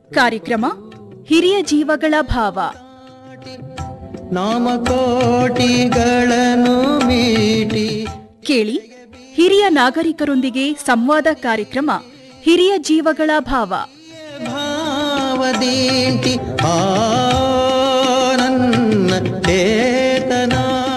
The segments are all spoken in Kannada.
ಕಾರ್ಯಕ್ರಮ ಹಿರಿಯ ಜೀವಗಳ ಭಾವ ನಾಮಕೋಟಿಗಳನ್ನು ಮೀಟಿ ಕೇಳಿ ಹಿರಿಯ ನಾಗರಿಕರೊಂದಿಗೆ ಸಂವಾದ ಕಾರ್ಯಕ್ರಮ ಹಿರಿಯ ಜೀವಗಳ ಭಾವ ಭಾವದೀಂಟಿ ಆ ನನ್ನ ಚೇತನ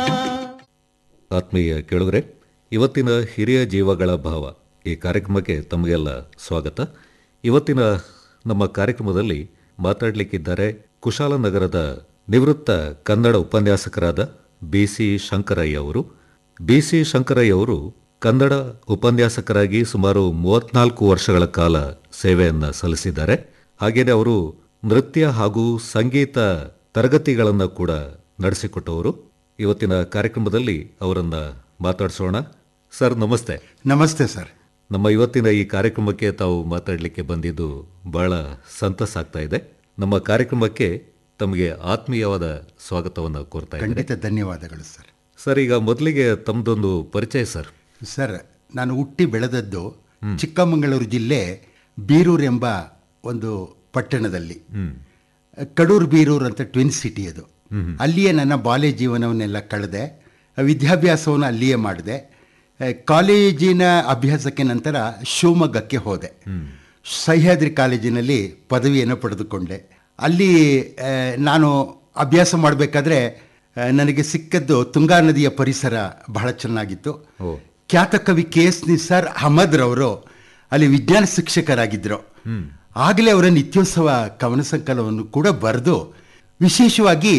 ಆತ್ಮೀಯ ಕೇಳುಗರೆ ಇವತ್ತಿನ ಹಿರಿಯ ಜೀವಗಳ ಭಾವ ಈ ಕಾರ್ಯಕ್ರಮಕ್ಕೆ ತಮಗೆಲ್ಲ ಸ್ವಾಗತ ಇವತ್ತಿನ ನಮ್ಮ ಕಾರ್ಯಕ್ರಮದಲ್ಲಿ ಮಾತಾಡಲಿಕ್ಕಿದ್ದಾರೆ ಕುಶಾಲನಗರದ ನಿವೃತ್ತ ಕನ್ನಡ ಉಪನ್ಯಾಸಕರಾದ ಬಿ ಸಿ ಶಂಕರಯ್ಯ ಅವರು ಬಿ ಸಿ ಶಂಕರಯ್ಯ ಅವರು ಕನ್ನಡ ಉಪನ್ಯಾಸಕರಾಗಿ ಸುಮಾರು ಮೂವತ್ನಾಲ್ಕು ವರ್ಷಗಳ ಕಾಲ ಸೇವೆಯನ್ನು ಸಲ್ಲಿಸಿದ್ದಾರೆ ಹಾಗೆಯೇ ಅವರು ನೃತ್ಯ ಹಾಗೂ ಸಂಗೀತ ತರಗತಿಗಳನ್ನು ಕೂಡ ನಡೆಸಿಕೊಟ್ಟವರು ಇವತ್ತಿನ ಕಾರ್ಯಕ್ರಮದಲ್ಲಿ ಅವರನ್ನ ಮಾತಾಡಿಸೋಣ ಸರ್ ನಮಸ್ತೆ ನಮಸ್ತೆ ಸರ್ ನಮ್ಮ ಇವತ್ತಿನ ಈ ಕಾರ್ಯಕ್ರಮಕ್ಕೆ ತಾವು ಮಾತಾಡಲಿಕ್ಕೆ ಬಂದಿದ್ದು ಬಹಳ ಸಂತಸ ಆಗ್ತಾ ಇದೆ ನಮ್ಮ ಕಾರ್ಯಕ್ರಮಕ್ಕೆ ತಮಗೆ ಆತ್ಮೀಯವಾದ ಸ್ವಾಗತವನ್ನು ಕೋರ್ತಾ ಇದ್ದೇನೆ ಖಂಡಿತ ಧನ್ಯವಾದಗಳು ಸರ್ ಸರ್ ಈಗ ಮೊದಲಿಗೆ ತಮ್ಮದೊಂದು ಪರಿಚಯ ಸರ್ ಸರ್ ನಾನು ಹುಟ್ಟಿ ಬೆಳೆದದ್ದು ಚಿಕ್ಕಮಗಳೂರು ಜಿಲ್ಲೆ ಬೀರೂರು ಎಂಬ ಒಂದು ಪಟ್ಟಣದಲ್ಲಿ ಕಡೂರು ಬೀರೂರು ಅಂತ ಟ್ವಿನ್ ಸಿಟಿ ಅದು ಅಲ್ಲಿಯೇ ನನ್ನ ಬಾಲ್ಯ ಜೀವನವನ್ನೆಲ್ಲ ಕಳೆದೆ ವಿದ್ಯಾಭ್ಯಾಸವನ್ನು ಅಲ್ಲಿಯೇ ಮಾಡಿದೆ ಆ, ಕಾಲೇಜಿನ ಅಭ್ಯಾಸಕ್ಕೆ ನಂತರ ಶಿವಮೊಗ್ಗಕ್ಕೆ ಹೋದೆ ಸಹ್ಯಾದ್ರಿ ಕಾಲೇಜಿನಲ್ಲಿ ಪದವಿಯನ್ನು ಪಡೆದುಕೊಂಡೆ ಅಲ್ಲಿ ಆ, ನಾನು ಅಭ್ಯಾಸ ಮಾಡಬೇಕಾದ್ರೆ ನನಗೆ ಸಿಕ್ಕದ್ದು ತುಂಗಾ ನದಿಯ ಪರಿಸರ ಬಹಳ ಚೆನ್ನಾಗಿತ್ತು ಖ್ಯಾತ ಕವಿ ಕೆ ಎಸ್ ನಿಸಾರ್ ಅಹಮದ್ ರವರು ಅಲ್ಲಿ ವಿಜ್ಞಾನ ಶಿಕ್ಷಕರಾಗಿದ್ದರು ಆಗಲೇ ಅವರ ನಿತ್ಯೋತ್ಸವ ಕವನ ಸಂಕಲನವನ್ನು ಕೂಡ ಬರೆದು ವಿಶೇಷವಾಗಿ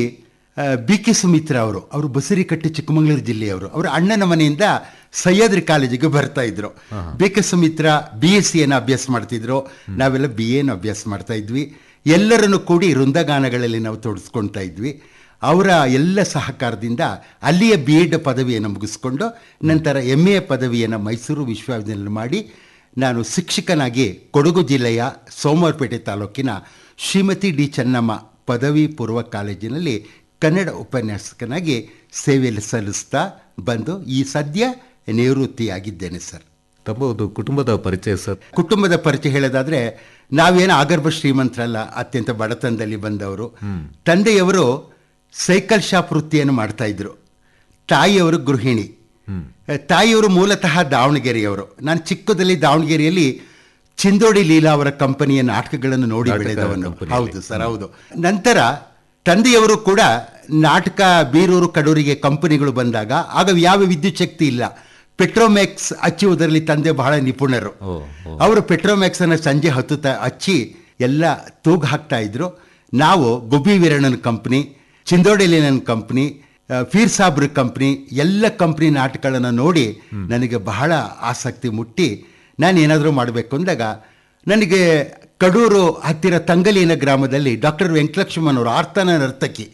ಬಿ ಕೆ ಸುಮಿತ್ರಾ ಅವರು ಅವರು ಬಸರಿಕಟ್ಟೆ ಚಿಕ್ಕಮಗಳೂರು ಜಿಲ್ಲೆಯವರು ಅವರ ಅಣ್ಣನ ಮನೆಯಿಂದ ಸಹ್ಯಾದ್ರಿ ಕಾಲೇಜಿಗೆ ಬರ್ತಾ ಇದ್ರು B K Sumitra B S ಸಿಯನ್ನು ಅಭ್ಯಾಸ ಮಾಡ್ತಿದ್ರು ನಾವೆಲ್ಲ ಬಿ ಎನ ಅಭ್ಯಾಸ ಮಾಡ್ತಾ ಇದ್ವಿ ಎಲ್ಲರನ್ನು ಕೂಡಿ ವೃಂದಗಾನಗಳಲ್ಲಿ ನಾವು ತೊಡಸ್ಕೊಳ್ತಾ ಇದ್ವಿ ಅವರ ಎಲ್ಲ ಸಹಕಾರದಿಂದ ಅಲ್ಲಿಯ ಬಿ ಎಡ್ ಪದವಿಯನ್ನು ಮುಗಿಸ್ಕೊಂಡು ನಂತರ ಎಮ್ ಎ ಪದವಿಯನ್ನು ಮೈಸೂರು ವಿಶ್ವವಿದ್ಯಾಲಯ ಮಾಡಿ ನಾನು ಶಿಕ್ಷಕನಾಗಿ ಕೊಡಗು ಜಿಲ್ಲೆಯ ಸೋಮವಾರಪೇಟೆ ತಾಲೂಕಿನ ಶ್ರೀಮತಿ ಡಿ ಚೆನ್ನಮ್ಮ ಪದವಿ ಪೂರ್ವ ಕಾಲೇಜಿನಲ್ಲಿ ಕನ್ನಡ ಉಪನ್ಯಾಸಕನಾಗಿ ಸೇವೆಯಲ್ಲಿ ಸಲ್ಲಿಸ್ತಾ ಬಂದು ಈ ಸದ್ಯ ನಿವೃತ್ತಿಯಾಗಿದ್ದೇನೆ ಸರ್ ತಮ್ಮ ಒಂದು ಕುಟುಂಬದ ಪರಿಚಯ ಸರ್ ಕುಟುಂಬದ ಪರಿಚಯ ಹೇಳೋದಾದ್ರೆ ನಾವೇನು ಆಗರ್ಭ ಶ್ರೀಮಂತರಲ್ಲ ಅತ್ಯಂತ ಬಡತನದಲ್ಲಿ ಬಂದವರು ತಂದೆಯವರು ಸೈಕಲ್ ಶಾಪ್ ವೃತ್ತಿಯನ್ನು ಮಾಡ್ತಾ ಇದ್ರು ತಾಯಿಯವರು ಗೃಹಿಣಿ ತಾಯಿಯವರು ಮೂಲತಃ ದಾವಣಗೆರೆಯವರು ನಾನು ಚಿಕ್ಕದಲ್ಲಿ ದಾವಣಗೆರೆಯಲ್ಲಿ ಚಿಂದೋಡಿ ಲೀಲಾ ಅವರ ಕಂಪನಿಯ ನಾಟಕಗಳನ್ನು ನೋಡಿ ನಾಟಕ ಬೆಳೆದವನು ಕಂಪನಿಯಲ್ಲಿ. ಹೌದು ಸರ್ ಹೌದು ನಂತರ ತಂದೆಯವರು ಕೂಡ ನಾಟಕ ಬೀರೂರು ಕಡೂರಿಗೆ ಕಂಪನಿಗಳು ಬಂದಾಗ ಆಗ ಯಾವ ವಿದ್ಯುತ್ ಶಕ್ತಿ ಇಲ್ಲ ಪೆಟ್ರೋಮ್ಯಾಕ್ಸ್ ಹಚ್ಚುವುದರಲ್ಲಿ ತಂದೆ ಬಹಳ ನಿಪುಣರು ಓ, ಅವರು ಪೆಟ್ರೋಮ್ಯಾಕ್ಸ್ ಅನ್ನು ಸಂಜೆ ಹತ್ತು ತ ಹಚ್ಚಿ ಎಲ್ಲ ತೂಗು ಹಾಕ್ತಾ ಇದ್ರು ನಾವು ಗುಬ್ಬಿ ವೀರಣ್ಣನ ಕಂಪ್ನಿ ಚಿಂದೋಡಿಲಿನ ಕಂಪ್ನಿ ಆ, ಫೀರ್ ಸಾಬ್ರ ಕಂಪ್ನಿ ಎಲ್ಲ ಕಂಪ್ನಿ ನಾಟಕಗಳನ್ನು ನೋಡಿ ನನಗೆ ಬಹಳ ಆಸಕ್ತಿ ಮುಟ್ಟಿ ನಾನು ಏನಾದರೂ ಮಾಡಬೇಕು ಅಂದಾಗ ನನಗೆ ಕಡೂರು ಹತ್ತಿರ ತಂಗಲಿನ ಗ್ರಾಮದಲ್ಲಿ ಡಾಕ್ಟರ್ ವೆಂಕಟಲಕ್ಷ್ಮನ್ ಅವರು ಆರ್ತನ ನರ್ತಕಿ